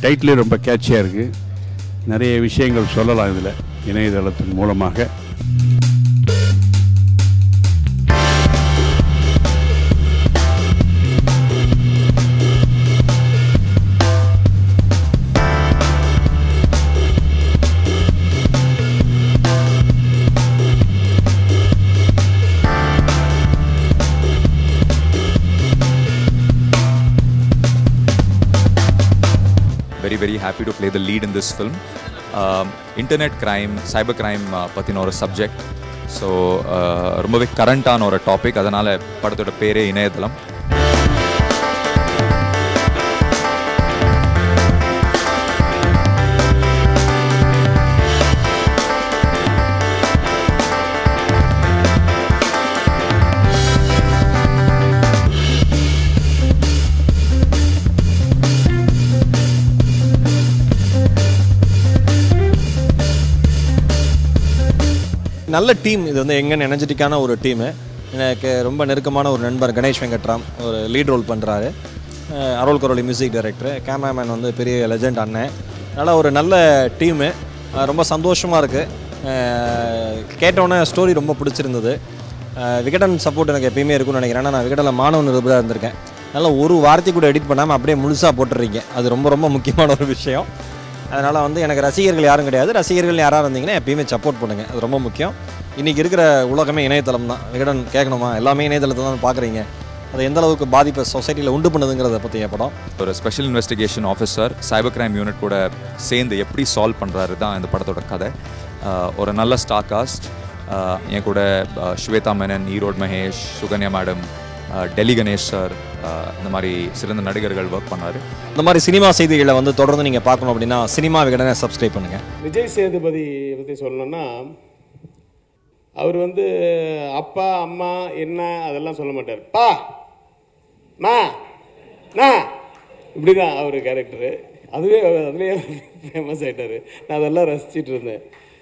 டைட்டிலே ரொம்ப கேட்சியாக இருக்குது நிறைய விஷயங்கள் சொல்லலாம் இதில் இணையதளத்தின் மூலமாக very very happy to play the lead in this film um, internet crime cyber crime uh, பற்றின ஒரு சப்ஜெக்ட் ஸோ ரொம்பவே கரண்ட்டான ஒரு டாபிக் அதனால் படத்தோட பேரே இணையதளம் நல்ல டீம் இது வந்து எங்க எனர்ஜெட்டிக்கான ஒரு டீமு எனக்கு ரொம்ப நெருக்கமான ஒரு நண்பர் கணேஷ் வெங்கட்ராம் ஒரு லீட் ரோல் பண்ணுறாரு Arul Karoli music director cameraman வந்து பெரிய லெஜண்ட் அண்ணன் அதனால் ஒரு நல்ல டீமு ரொம்ப சந்தோஷமாக இருக்குது கேட்டோன்னே ஸ்டோரி ரொம்ப பிடிச்சிருந்தது அஹ் விகடன் சப்போர்ட் எனக்கு எப்பயுமே இருக்கும்னு நினைக்கிறேன் ஏன்னா நான் விகடனில் மாணவன் நிருபராக இருந்திருக்கேன் அதனால் ஒரு வார்த்தை கூட எடிட் பண்ணாமல் அப்படியே முழுசாக போட்டுறீங்க அது ரொம்ப ரொம்ப முக்கியமான ஒரு விஷயம் அதனால் வந்து எனக்கு ரசிகர்கள் யாரும் கிடையாது ரசிகர்கள் யாராக இருந்தீங்கன்னா எப்பயுமே சப்போர்ட் பண்ணுங்கள் அது ரொம்ப முக்கியம் இன்றைக்கி இருக்கிற உலகமே இணையதளம் தான் விகடன் கேட்கணுமா எல்லாமே இணையதளத்தில் தான் பார்க்குறீங்க அது எந்த அளவுக்கு பாதிப்பை சொசைட்டியில் உண்டு பண்ணுதுங்கிறத பற்றிய படம் ஒரு special investigation officer cyber crime unit கூட சேர்ந்து எப்படி சால்வ் பண்ணுறாரு தான் இந்த படத்தோட கதை ஆஹ் ஒரு நல்ல ஸ்டார் காஸ்ட் என் கூட ஆஹ் ஸ்வேதா மேனன் ஈரோட் மகேஷ் சுகன்யா மேடம் டெல்லி கணேஷ் சார் இந்த மாதிரி சிறந்த நடிகர்கள் ஒர்க் பண்ணார் இந்த மாதிரி சினிமா செய்திகளை வந்து தொடர்ந்து நீங்கள் பார்க்கணும் அப்படின்னா சினிமா விகடனை சப்ஸ்கிரைப் பண்ணுங்கள் விஜய் சேதுபதி பற்றி சொல்லணும்னா அவர் வந்து அப்பா அம்மா என்ன அதெல்லாம் சொல்ல மாட்டார் பா மா நா இப்படி தான் அவர் கேரக்டரு அதுவே அதுலேயே ஃபேமஸ் ஆகிட்டார் நான் அதெல்லாம் ரசிச்சிட்டு இருந்தேன்